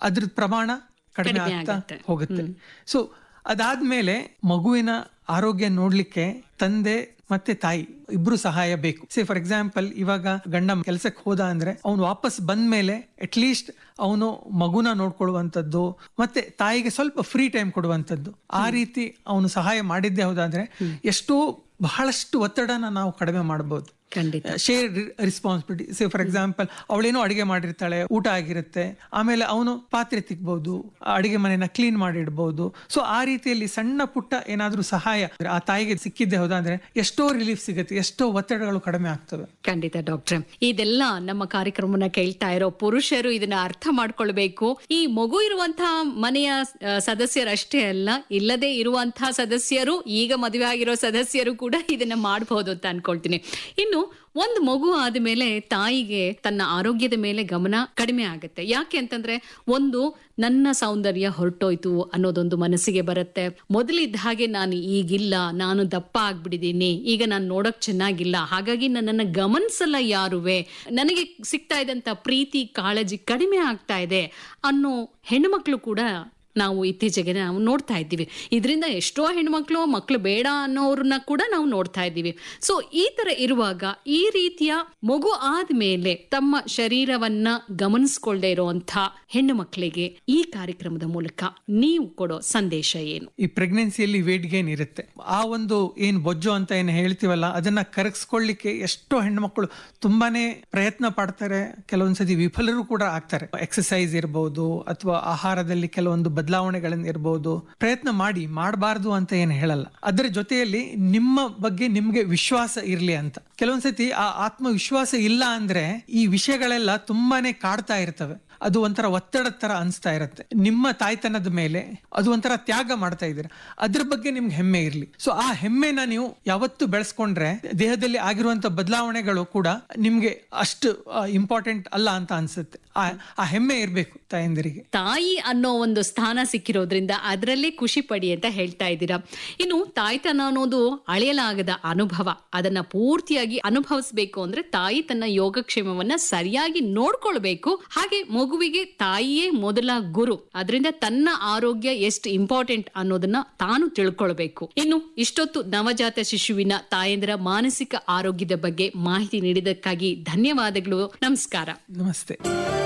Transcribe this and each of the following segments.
ಅದ್ರ ಪ್ರಮಾಣ ಕಡಿಮೆ ಕಡಿಮೆ ಆಗ್ತಾ ಆಗತ್ತೆ. ಹೋಗುತ್ತೆ ಸೊ ಅದಾದ್ಮೇಲೆ ಮಗುವಿನ ಆರೋಗ್ಯ ನೋಡ್ಲಿಕ್ಕೆ ತಂದೆ ಮತ್ತೆ ತಾಯಿ ಇಬ್ರು ಸಹಾಯ ಬೇಕು ಸೇ ಫಾರ್ ಎಕ್ಸಾಂಪಲ್ ಇವಾಗ ಗಂಡ ಕೆಲ್ಸಕ್ಕೆ ಹೋದ ಅಂದ್ರೆ ಅವನು ವಾಪಸ್ ಬಂದ ಮೇಲೆ ಅಟ್ಲೀಸ್ಟ್ ಅವನು ಮಗುನ ನೋಡ್ಕೊಳ್ಳುವಂಥದ್ದು ಮತ್ತೆ ತಾಯಿಗೆ ಸ್ವಲ್ಪ ಫ್ರೀ ಟೈಮ್ ಕೊಡುವಂಥದ್ದು ಆ ರೀತಿ ಅವನು ಸಹಾಯ ಮಾಡಿದ್ದೇ ಹೌದಾದ್ರೆ ಎಷ್ಟೋ ಬಹಳಷ್ಟು ಒತ್ತಡನ ನಾವು ಕಡಿಮೆ ಮಾಡಬಹುದು ಖಂಡಿತ share responsibility say for example ಅವಳೇನೋ ಅಡಿಗೆ ಮಾಡಿರ್ತಾಳೆ ಊಟ ಆಗಿರುತ್ತೆ ಆಮೇಲೆ ಅವನು ಪಾತ್ರೆ ತಿಕ್ಬಹುದು ಅಡಿಗೆ ಮನೆನ ಕ್ಲೀನ್ ಮಾಡಿ ಇಡ್ಬಹುದು ಸೊ ಆ ರೀತಿಯಲ್ಲಿ ಸಣ್ಣ ಪುಟ್ಟ ಏನಾದ್ರೂ ಸಹಾಯ ಆ ತಾಯಿಗೆ ಸಿಕ್ಕಿದ್ದೆ ಹೌದಾದ್ರೆ ಎಷ್ಟೋ ರಿಲೀಫ್ ಸಿಗುತ್ತೆ ಎಷ್ಟೋ ಒತ್ತಡಗಳು ಕಡಿಮೆ ಆಗ್ತವೆ ಖಂಡಿತ ಡಾಕ್ಟ್ರೆ ಇದೆಲ್ಲ ನಮ್ಮ ಕಾರ್ಯಕ್ರಮನ ಕೇಳ್ತಾ ಇರೋ ಪುರುಷರು ಇದನ್ನ ಅರ್ಥ ಮಾಡ್ಕೊಳ್ಬೇಕು ಈ ಮಗು ಇರುವಂತಹ ಮನೆಯ ಆ, ಸದಸ್ಯರಷ್ಟೇ ಅಲ್ಲ ಇಲ್ಲದೆ ಇರುವಂತಹ ಸದಸ್ಯರು ಈಗ ಮದುವೆ ಆಗಿರೋ ಸದಸ್ಯರು ಕೂಡ ಇದನ್ನ ಮಾಡಬಹುದು ಅಂತ ಅನ್ಕೊಳ್ತೀನಿ ಇನ್ನು ಒಂದು ಮಗು ಆದ್ಮೇಲೆ ತಾಯಿಗೆ ತನ್ನ ಆರೋಗ್ಯದ ಮೇಲೆ ಗಮನ ಕಡಿಮೆ ಆಗುತ್ತೆ ಯಾಕೆ ಅಂತಂದ್ರೆ ಒಂದು ನನ್ನ ಸೌಂದರ್ಯ ಹೊರಟೋಯ್ತು ಅನ್ನೋದೊಂದು ಮನಸ್ಸಿಗೆ ಬರುತ್ತೆ ಮೊದಲಿದ್ದ ಹಾಗೆ ನಾನು ಈಗಿಲ್ಲ ನಾನು ದಪ್ಪ ಆಗ್ಬಿಟ್ಟಿದ್ದೀನಿ ಈಗ ನಾನು ನೋಡಕ್ ಚೆನ್ನಾಗಿಲ್ಲ ಹಾಗಾಗಿ ನನ್ನನ್ನು ಗಮನಿಸಲ್ಲ ಯಾರುವೆ ನನಗೆ ಸಿಗ್ತಾ ಇದ್ದಂತ ಪ್ರೀತಿ ಕಾಳಜಿ ಕಡಿಮೆ ಆಗ್ತಾ ಇದೆ ಅನ್ನೋ ಹೆಣ್ಣುಮಕ್ಳು ಕೂಡ ನಾವು ಇತ್ತೀಚೆಗೆ ನಾವು ನೋಡ್ತಾ ಇದ್ದೀವಿ ಇದರಿಂದ ಎಷ್ಟೋ ಹೆಣ್ಮಕ್ಳು ಮಕ್ಳು ಬೇಡ ಅನ್ನೋರನ್ನ ಕೂಡ ನಾವು ನೋಡ್ತಾ ಇದ್ದೀವಿ ಸೊ ಈ ತರ ಇರುವಾಗ ಈ ರೀತಿಯ ಮಗು ಆದ್ಮೇಲೆ ತಮ್ಮ ಶರೀರವನ್ನ ಗಮನಿಸ್ಕೊಳ್ದೇ ಇರುವಂತ ಹೆಣ್ಣು ಮಕ್ಕಳಿಗೆ ಈ ಕಾರ್ಯಕ್ರಮದ ಮೂಲಕ ನೀವು ಕೊಡೋ ಸಂದೇಶ ಏನು ಈ ಪ್ರೆಗ್ನೆನ್ಸಿಯಲ್ಲಿ ವೇಟ್ ಗೇನ್ ಇರುತ್ತೆ ಆ ಒಂದು ಏನ್ ಬೊಜ್ಜು ಅಂತ ಏನ್ ಹೇಳ್ತೀವಲ್ಲ ಅದನ್ನ ಕರಗಿಸ್ಕೊಳ್ಳಿಕ್ಕೆ ಎಷ್ಟೋ ಹೆಣ್ಮಕ್ಳು ತುಂಬಾನೇ ಪ್ರಯತ್ನ ಪಡ್ತಾರೆ ಕೆಲವೊಂದ್ಸತಿ ವಿಫಲರು ಕೂಡ ಆಗ್ತಾರೆ ಎಕ್ಸಸೈಸ್ ಇರಬಹುದು ಅಥವಾ ಆಹಾರದಲ್ಲಿ ಕೆಲವೊಂದು ಬದಲಾವಣೆಗಳನ್ನ ಇರಬಹುದು ಪ್ರಯತ್ನ ಮಾಡಿ ಮಾಡಬಾರ್ದು ಅಂತ ಏನು ಹೇಳಲ್ಲ ಅದರ ಜೊತೆಯಲ್ಲಿ ನಿಮ್ಮ ಬಗ್ಗೆ ನಿಮ್ಗೆ ವಿಶ್ವಾಸ ಇರ್ಲಿ ಅಂತ ಕೆಲವೊಂದ್ಸತಿ ಆ ಆತ್ಮವಿಶ್ವಾಸ ಇಲ್ಲ ಅಂದ್ರೆ ಈ ವಿಷಯಗಳೆಲ್ಲ ತುಂಬಾನೇ ಕಾಡ್ತಾ ಇರ್ತವೆ ಅದು ಒಂಥರ ಒತ್ತಡ ತರ ಅನಿಸ್ತಾ ಇರುತ್ತೆ ನಿಮ್ಮ ತಾಯ್ತನದ ಮೇಲೆ ಅದು ಒಂಥರ ತ್ಯಾಗ ಮಾಡ್ತಾ ಇದ್ದೀರಾ ಅದ್ರ ಬಗ್ಗೆ ನಿಮ್ಗೆ ಹೆಮ್ಮೆ ಇರ್ಲಿ ಸೊ ಆ ಹೆಮ್ಮೆನ ನೀವು ಯಾವತ್ತು ಬೆಳೆಸ್ಕೊಂಡ್ರೆ ದೇಹದಲ್ಲಿ ಆಗಿರುವಂತ ಬದಲಾವಣೆಗಳು ಕೂಡ ನಿಮ್ಗೆ ಅಷ್ಟು ಇಂಪಾರ್ಟೆಂಟ್ ಅಲ್ಲ ಅಂತ ಅನ್ಸುತ್ತೆ ಆ ಆ ಹೆಮ್ಮೆ ಇರ್ಬೇಕು ತಾಯಂದಿರಿಗೆ ತಾಯಿ ಅನ್ನೋ ಒಂದು ಸ್ಥಾನ ಸಿಕ್ಕಿರೋದ್ರಿಂದ ಅದರಲ್ಲೇ ಖುಷಿ ಪಡಿ ಅಂತ ಹೇಳ್ತಾ ಇದ್ದೀರಾ ಇನ್ನು ತಾಯ್ತನ ಅನ್ನೋದು ಅಳೆಯಲಾಗದ ಅನುಭವ ಅದನ್ನ ಪೂರ್ತಿಯಾಗಿ ಅನುಭವಿಸ್ಬೇಕು ಅಂದ್ರೆ ತಾಯಿ ತನ್ನ ಯೋಗಕ್ಷೇಮವನ್ನ ಸರಿಯಾಗಿ ನೋಡ್ಕೊಳ್ಬೇಕು ಹಾಗೆ ಮಗುವಿಗೆ ತಾಯಿಯೇ ಮೊದಲ ಗುರು ಅದರಿಂದ ತನ್ನ ಆರೋಗ್ಯ ಎಷ್ಟು ಇಂಪಾರ್ಟೆಂಟ್ ಅನ್ನೋದನ್ನ ತಾನು ತಿಳ್ಕೊಳ್ಬೇಕು ಇನ್ನು ಇಷ್ಟೊತ್ತು ನವಜಾತ ಶಿಶುವಿನ ತಾಯಂದಿರ ಮಾನಸಿಕ ಆರೋಗ್ಯದ ಬಗ್ಗೆ ಮಾಹಿತಿ ನೀಡಿದ್ದಕ್ಕಾಗಿ ಧನ್ಯವಾದಗಳು ನಮಸ್ಕಾರ ನಮಸ್ತೆ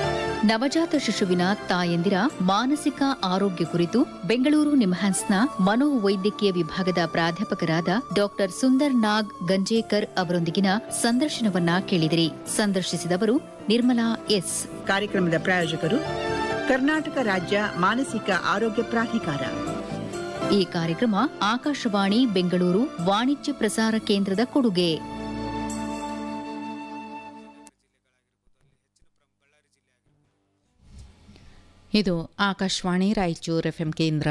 ನವಜಾತ ಶಿಶುವಿನ ತಾಯಂದಿರ ಮಾನಸಿಕ ಆರೋಗ್ಯ ಕುರಿತು ಬೆಂಗಳೂರು ನಿಮ್ಹಾನ್ಸ್ನ ಮನೋವೈದ್ಯಕೀಯ ವಿಭಾಗದ ಪ್ರಾಧ್ಯಾಪಕರಾದ ಡಾಕ್ಟರ್ ಸುಂದರ್ ನಾಗ್ ಗಂಜೇಕರ್ ಅವರೊಂದಿಗಿನ ಸಂದರ್ಶನವನ್ನ ಕೇಳಿದಿರಿ ಸಂದರ್ಶಿಸಿದವರು ನಿರ್ಮಲಾ ಎಸ್ ಕಾರ್ಯಕ್ರಮದ ಪ್ರಾಯೋಜಕರು ಕರ್ನಾಟಕ ರಾಜ್ಯ ಮಾನಸಿಕ ಆರೋಗ್ಯ ಪ್ರಾಧಿಕಾರ ಈ ಕಾರ್ಯಕ್ರಮ ಆಕಾಶವಾಣಿ ಬೆಂಗಳೂರು ವಾಣಿಜ್ಯ ಪ್ರಸಾರ ಕೇಂದ್ರದ ಕೊಡುಗೆ ಇದು ಆಕಾಶವಾಣಿ ರಾಯಚೂರು ಎಫ್ ಎಂ ಕೇಂದ್ರ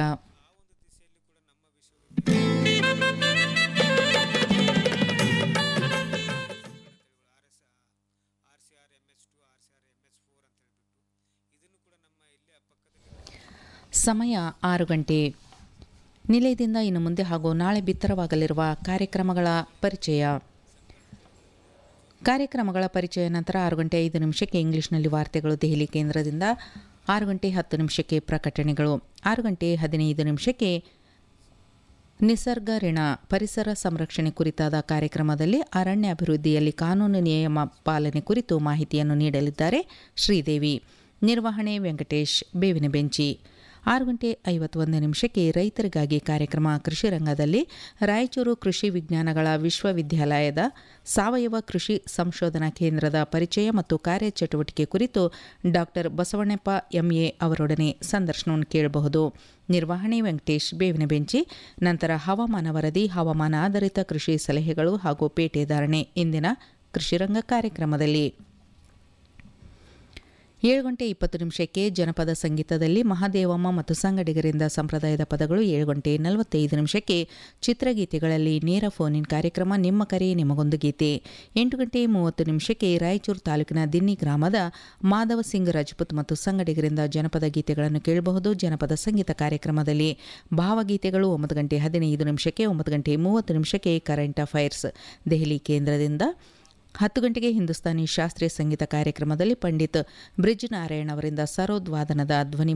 ಸಮಯ ಆರು ಗಂಟೆ ನಿಲಯದಿಂದ ಇನ್ನು ಮುಂದೆ ಹಾಗೂ ನಾಳೆ ಬಿತ್ತರವಾಗಲಿರುವ ಕಾರ್ಯಕ್ರಮಗಳ ಪರಿಚಯ ಕಾರ್ಯಕ್ರಮಗಳ ಪರಿಚಯ ನಂತರ ಆರು ಗಂಟೆ ಐದು ನಿಮಿಷಕ್ಕೆ ಇಂಗ್ಲಿಷ್ನಲ್ಲಿ ವಾರ್ತೆಗಳು ದೆಹಲಿ ಕೇಂದ್ರದಿಂದ ಆರು ಗಂಟೆ ಹತ್ತು ನಿಮಿಷಕ್ಕೆ ಪ್ರಕಟಣೆಗಳು ಆರು ಗಂಟೆ ಹದಿನೈದು ನಿಮಿಷಕ್ಕೆ ನಿಸರ್ಗ ಋಣ ಪರಿಸರ ಸಂರಕ್ಷಣೆ ಕುರಿತಾದ ಕಾರ್ಯಕ್ರಮದಲ್ಲಿ ಅರಣ್ಯ ಅಭಿವೃದ್ಧಿಯಲ್ಲಿ ಕಾನೂನು ನಿಯಮ ಪಾಲನೆ ಕುರಿತು ಮಾಹಿತಿಯನ್ನು ನೀಡಲಿದ್ದಾರೆ ಶ್ರೀದೇವಿ ನಿರ್ವಹಣೆ ವೆಂಕಟೇಶ್ ಬೇವಿನ ಬೆಂಚಿ ಆರು ಗಂಟೆ ಐವತ್ತೊಂದು ನಿಮಿಷಕ್ಕೆ ರೈತರಿಗಾಗಿ ಕಾರ್ಯಕ್ರಮ ಕೃಷಿ ರಂಗದಲ್ಲಿ ರಾಯಚೂರು ಕೃಷಿ ವಿಜ್ಞಾನಗಳ ವಿಶ್ವವಿದ್ಯಾಲಯದ ಸಾವಯವ ಕೃಷಿ ಸಂಶೋಧನಾ ಕೇಂದ್ರದ ಪರಿಚಯ ಮತ್ತು ಕಾರ್ಯಚಟುವಟಿಕೆ ಕುರಿತು ಡಾಕ್ಟರ್ ಬಸವಣ್ಣಪ್ಪ ಎಂಎ ಅವರೊಡನೆ ಸಂದರ್ಶನವನ್ನು ಕೇಳಬಹುದು ನಿರ್ವಹಣೆ ವೆಂಕಟೇಶ್ ಬೇವಿನ ಬೆಂಚಿ ನಂತರ ಹವಾಮಾನ ವರದಿ ಹವಾಮಾನ ಆಧಾರಿತ ಕೃಷಿ ಸಲಹೆಗಳು ಹಾಗೂ ಪೇಟೆ ಧಾರಣೆ ಇಂದಿನ ಕೃಷಿರಂಗ ಕಾರ್ಯಕ್ರಮದಲ್ಲಿ ಏಳು ಗಂಟೆ ಇಪ್ಪತ್ತು ನಿಮಿಷಕ್ಕೆ ಜನಪದ ಸಂಗೀತದಲ್ಲಿ ಮಹಾದೇವಮ್ಮ ಮತ್ತು ಸಂಗಡಿಗರಿಂದ ಸಂಪ್ರದಾಯದ ಪದಗಳು ಏಳು ಗಂಟೆ ನಲವತ್ತೈದು ನಿಮಿಷಕ್ಕೆ ಚಿತ್ರಗೀತೆಗಳಲ್ಲಿ ನೇರ ಫೋನ್ ಇನ್ ಕಾರ್ಯಕ್ರಮ ನಿಮ್ಮ ಕರೆ ನಿಮಗೊಂದು ಗೀತೆ ಎಂಟು ಗಂಟೆ ಮೂವತ್ತು ನಿಮಿಷಕ್ಕೆ ರಾಯಚೂರು ತಾಲೂಕಿನ ದಿನ್ನಿ ಗ್ರಾಮದ ಮಾಧವ ಸಿಂಗ್ ರಜಪೂತ್ ಮತ್ತು ಸಂಗಡಿಗರಿಂದ ಜನಪದ ಗೀತೆಗಳನ್ನು ಕೇಳಬಹುದು ಜನಪದ ಸಂಗೀತ ಕಾರ್ಯಕ್ರಮದಲ್ಲಿ ಭಾವಗೀತೆಗಳು ಒಂಬತ್ತು ಗಂಟೆ ಹದಿನೈದು ನಿಮಿಷಕ್ಕೆ ಒಂಬತ್ತು ಗಂಟೆ ಮೂವತ್ತು ನಿಮಿಷಕ್ಕೆ ಕರೆಂಟ್ ಅಫೈರ್ಸ್ ದೆಹಲಿ ಕೇಂದ್ರದಿಂದ ಹತ್ತು ಗಂಟೆಗೆ ಹಿಂದೂಸ್ತಾನಿ ಶಾಸ್ತ್ರೀಯ ಸಂಗೀತ ಕಾರ್ಯಕ್ರಮದಲ್ಲಿ ಪಂಡಿತ್ ಬ್ರಿಜ್ ನಾರಾಯಣ್ ಅವರಿಂದ ಸರೋದ್ವಾದನದ ಧ್ವನಿ